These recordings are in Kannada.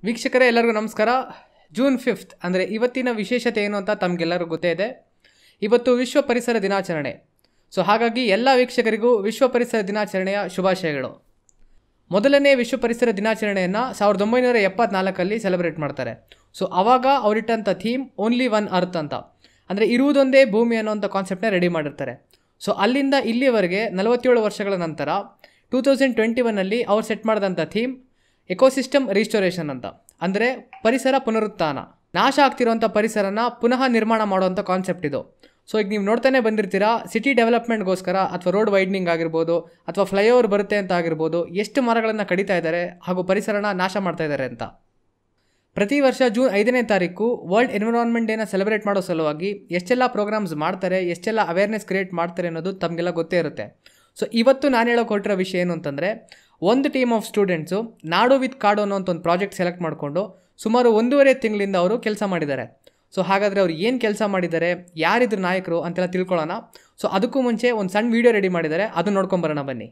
ವೀಕ್ಷಕರೇ ಎಲ್ಲರಿಗೂ ನಮಸ್ಕಾರ ಜೂನ್ ಫಿಫ್ತ್ ಅಂದರೆ ಇವತ್ತಿನ ವಿಶೇಷತೆ ಏನು ಅಂತ ತಮಗೆಲ್ಲರಿಗೂ ಗೊತ್ತೇ ಇದೆ ಇವತ್ತು ವಿಶ್ವ ಪರಿಸರ ದಿನಾಚರಣೆ ಸೊ ಹಾಗಾಗಿ ಎಲ್ಲ ವೀಕ್ಷಕರಿಗೂ ವಿಶ್ವ ಪರಿಸರ ದಿನಾಚರಣೆಯ ಶುಭಾಶಯಗಳು ಮೊದಲನೇ ವಿಶ್ವ ಪರಿಸರ ದಿನಾಚರಣೆಯನ್ನು ಸಾವಿರದ ಒಂಬೈನೂರ ಎಪ್ಪತ್ನಾಲ್ಕಲ್ಲಿ ಸೆಲೆಬ್ರೇಟ್ ಮಾಡ್ತಾರೆ ಸೊ ಆವಾಗ ಅವರಿಟ್ಟಂಥ ಥೀಮ್ ಓನ್ಲಿ ಒನ್ ಅರ್ತ್ ಅಂತ ಅಂದರೆ ಇರುವುದೊಂದೇ ಭೂಮಿ ಅನ್ನೋಂಥ ಕಾನ್ಸೆಪ್ಟನ್ನ ರೆಡಿ ಮಾಡಿರ್ತಾರೆ ಸೊ ಅಲ್ಲಿಂದ ಇಲ್ಲಿವರೆಗೆ ನಲವತ್ತೇಳು ವರ್ಷಗಳ ನಂತರ ಟೂ ತೌಸಂಡ್ ಟ್ವೆಂಟಿ ಒನ್ನಲ್ಲಿ ಅವ್ರು ಸೆಟ್ ಮಾಡಿದಂಥ ಥೀಮ್ ಎಕೋಸಿಸ್ಟಮ್ ರಿಸ್ಟೋರೇಷನ್ ಅಂತ ಅಂದರೆ ಪರಿಸರ ಪುನರುತ್ಥಾನ ನಾಶ ಆಗ್ತಿರೋಂಥ ಪರಿಸರನ ಪುನಃ ನಿರ್ಮಾಣ ಮಾಡುವಂಥ ಕಾನ್ಸೆಪ್ಟ್ ಇದು ಸೊ ಈಗ ನೀವು ನೋಡ್ತಾನೆ ಬಂದಿರ್ತೀರಾ ಸಿಟಿ ಡೆವಲಪ್ಮೆಂಟ್ಗೋಸ್ಕರ ಅಥವಾ ರೋಡ್ ವೈಡ್ನಿಂಗ್ ಆಗಿರ್ಬೋದು ಅಥವಾ ಫ್ಲೈಓವರ್ ಬರುತ್ತೆ ಅಂತ ಆಗಿರ್ಬೋದು ಎಷ್ಟು ಮರಗಳನ್ನು ಕಡಿತಾ ಇದ್ದಾರೆ ಹಾಗೂ ಪರಿಸರನ ನಾಶ ಮಾಡ್ತಾ ಇದ್ದಾರೆ ಅಂತ ಪ್ರತಿ ವರ್ಷ ಜೂನ್ ಐದನೇ ತಾರೀಕು ವರ್ಲ್ಡ್ ಎನ್ವಿರಾನ್ಮೆಂಟ್ ಡೇನ ಸೆಲೆಬ್ರೇಟ್ ಮಾಡೋ ಸಲುವಾಗಿ ಎಷ್ಟೆಲ್ಲ ಪ್ರೋಗ್ರಾಮ್ಸ್ ಮಾಡ್ತಾರೆ ಎಷ್ಟೆಲ್ಲ ಅವೇರ್ನೆಸ್ ಕ್ರಿಯೇಟ್ ಮಾಡ್ತಾರೆ ಅನ್ನೋದು ತಮಗೆಲ್ಲ ಗೊತ್ತೇ ಇರುತ್ತೆ ಸೊ ಇವತ್ತು ನಾನು ಹೇಳೋಕೆ ಹೊರಟಿರೋ ವಿಷಯ ಏನು ಅಂತಂದರೆ ಒಂದು ಟೀಮ್ ಆಫ್ ಸ್ಟೂಡೆಂಟ್ಸು ನಾಡು ವಿತ್ ಕಾಡು ಅನ್ನೋಂಥ ಒಂದು ಪ್ರಾಜೆಕ್ಟ್ ಸೆಲೆಕ್ಟ್ ಮಾಡಿಕೊಂಡು ಸುಮಾರು ಒಂದೂವರೆ ತಿಂಗಳಿಂದ ಅವರು ಕೆಲಸ ಮಾಡಿದ್ದಾರೆ ಸೊ ಹಾಗಾದರೆ ಅವ್ರು ಏನು ಕೆಲಸ ಮಾಡಿದ್ದಾರೆ ಯಾರಿದ್ರ ನಾಯಕರು ಅಂತೆಲ್ಲ ತಿಳ್ಕೊಳ್ಳೋಣ ಸೊ ಅದಕ್ಕೂ ಮುಂಚೆ ಒಂದು ಸಣ್ಣ ವೀಡಿಯೋ ರೆಡಿ ಮಾಡಿದ್ದಾರೆ ಅದು ನೋಡ್ಕೊಂಬರೋಣ ಬನ್ನಿ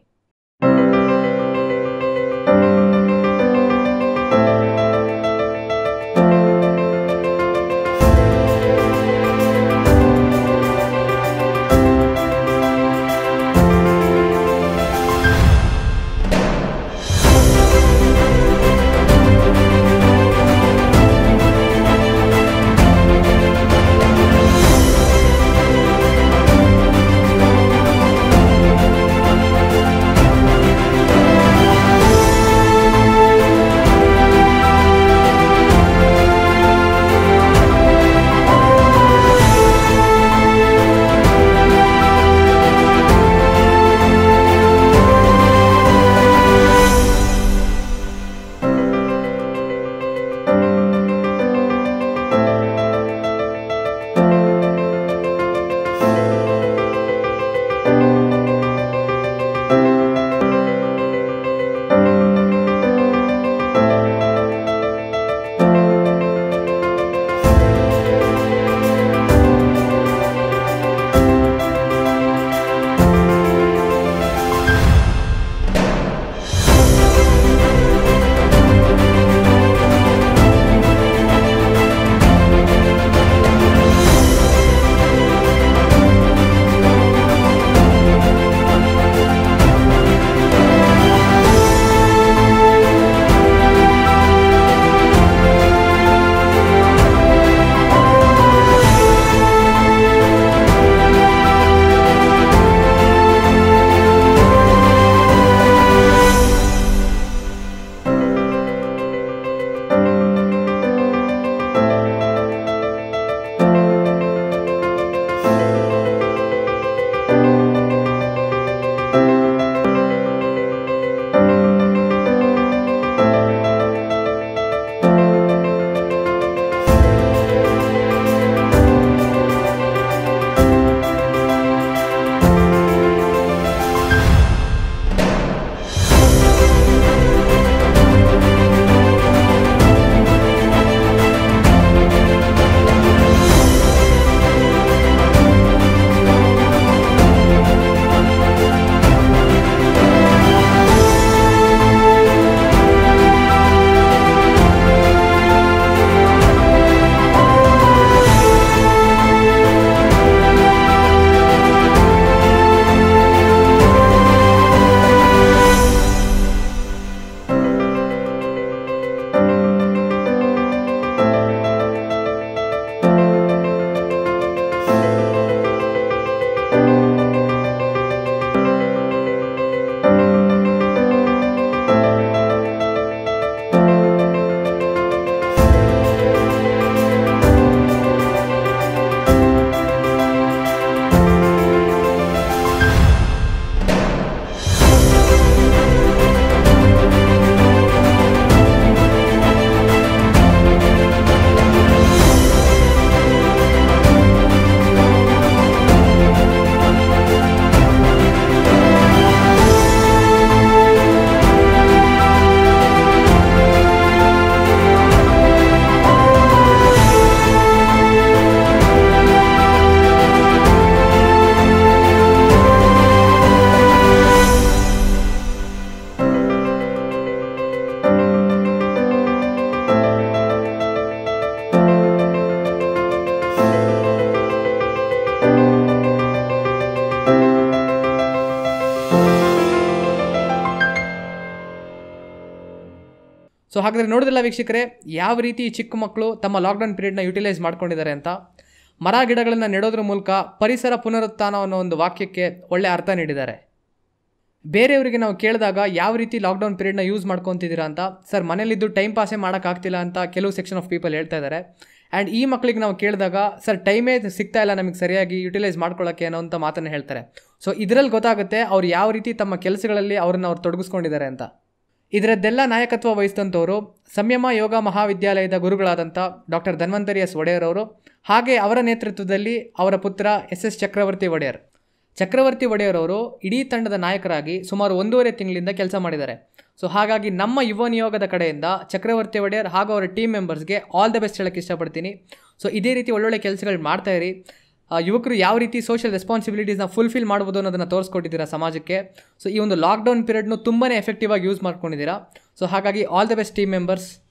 ಸೊ ಹಾಗಾದರೆ ನೋಡಿದಿಲ್ಲ ವೀಕ್ಷಕರೇ ಯಾವ ರೀತಿ ಈ ಚಿಕ್ಕ ಮಕ್ಕಳು ತಮ್ಮ ಲಾಕ್ಡೌನ್ ಪೀರಿಯಡ್ನ ಯುಟಿಲೈಸ್ ಮಾಡ್ಕೊಂಡಿದ್ದಾರೆ ಅಂತ ಮರ ಗಿಡಗಳನ್ನು ನೆಡೋದ್ರ ಮೂಲಕ ಪರಿಸರ ಪುನರುತ್ಥಾನ ಅನ್ನೋ ಒಂದು ವಾಕ್ಯಕ್ಕೆ ಒಳ್ಳೆ ಅರ್ಥ ನೀಡಿದ್ದಾರೆ ಬೇರೆಯವರಿಗೆ ನಾವು ಕೇಳಿದಾಗ ಯಾವ ರೀತಿ ಲಾಕ್ಡೌನ್ ಪೀರಿಯಡ್ನ ಯೂಸ್ ಮಾಡ್ಕೊತಿದ್ದೀರಾ ಅಂತ ಸರ್ ಮನೇಲಿದ್ದು ಟೈಮ್ ಪಾಸೇ ಮಾಡೋಕ್ಕಾಗ್ತಿಲ್ಲ ಅಂತ ಕೆಲವು ಸೆಕ್ಷನ್ ಆಫ್ ಪೀಪಲ್ ಹೇಳ್ತಾ ಇದ್ದಾರೆ ಆ್ಯಂಡ್ ಈ ಮಕ್ಕಳಿಗೆ ನಾವು ಕೇಳಿದಾಗ ಸರ್ ಟೈಮೇ ಸಿಗ್ತಾ ಇಲ್ಲ ನಮಗೆ ಸರಿಯಾಗಿ ಯುಟಿಲೈಸ್ ಮಾಡ್ಕೊಳ್ಳೋಕ್ಕೆ ಅನ್ನೋ ಅಂತ ಮಾತನ್ನು ಹೇಳ್ತಾರೆ ಸೊ ಇದರಲ್ಲಿ ಗೊತ್ತಾಗುತ್ತೆ ಅವ್ರು ಯಾವ ರೀತಿ ತಮ್ಮ ಕೆಲಸಗಳಲ್ಲಿ ಅವ್ರನ್ನ ಅವ್ರು ತೊಡಗಿಸ್ಕೊಂಡಿದ್ದಾರೆ ಅಂತ ಇದರದ್ದೆಲ್ಲ ನಾಯಕತ್ವ ವಹಿಸಿದಂಥವರು ಸಂಯಮ ಯೋಗ ಮಹಾವಿದ್ಯಾಲಯದ ಗುರುಗಳಾದಂಥ ಡಾಕ್ಟರ್ ಧನ್ವಂತರಿ ಎಸ್ ಒಡೆಯರ್ ಅವರು ಹಾಗೆ ಅವರ ನೇತೃತ್ವದಲ್ಲಿ ಅವರ ಪುತ್ರ ಎಸ್ ಎಸ್ ಚಕ್ರವರ್ತಿ ಒಡೆಯರ್ ಚಕ್ರವರ್ತಿ ಒಡೆಯರ್ ಅವರು ಇಡೀ ತಂಡದ ನಾಯಕರಾಗಿ ಸುಮಾರು ಒಂದೂವರೆ ತಿಂಗಳಿಂದ ಕೆಲಸ ಮಾಡಿದ್ದಾರೆ ಸೊ ಹಾಗಾಗಿ ನಮ್ಮ ಯುವ ನಿಯೋಗದ ಕಡೆಯಿಂದ ಚಕ್ರವರ್ತಿ ಒಡೆಯರ್ ಹಾಗೂ ಅವರ ಟೀಮ್ ಮೆಂಬರ್ಸ್ಗೆ ಆಲ್ ದ ಬೆಸ್ಟ್ ಹೇಳೋಕ್ಕೆ ಇಷ್ಟಪಡ್ತೀನಿ ಸೊ ಇದೇ ರೀತಿ ಒಳ್ಳೊಳ್ಳೆ ಕೆಲಸಗಳು ಮಾಡ್ತಾ ಇರಿ ಆ, ಯುವಕರು ಯಾವ ರೀತಿ ಸೋಷಿಯಲ್ ರೆಸ್ಪಾನ್ಸಿಬಿಲಿಟೀಸ್ನ ಫುಲ್ಫಿಲ್ ಮಾಡ್ಬೋದು ಅನ್ನೋದನ್ನು ತೋರಿಸ್ಕೊಟ್ಟಿದ್ದೀರಾ ಸಮಾಜಕ್ಕೆ ಸೊ ಈ ಒಂದು ಲಾಕ್ಡೌನ್ ಪೀರಿಯಡ್ನು ತುಂಬಾ ಎಫೆಕ್ಟಿವ್ ಆಗಿ ಯೂಸ್ ಮಾಡ್ಕೊಂಡಿದ್ದೀರಾ ಸೊ ಹಾಗಾಗಿ all the best team members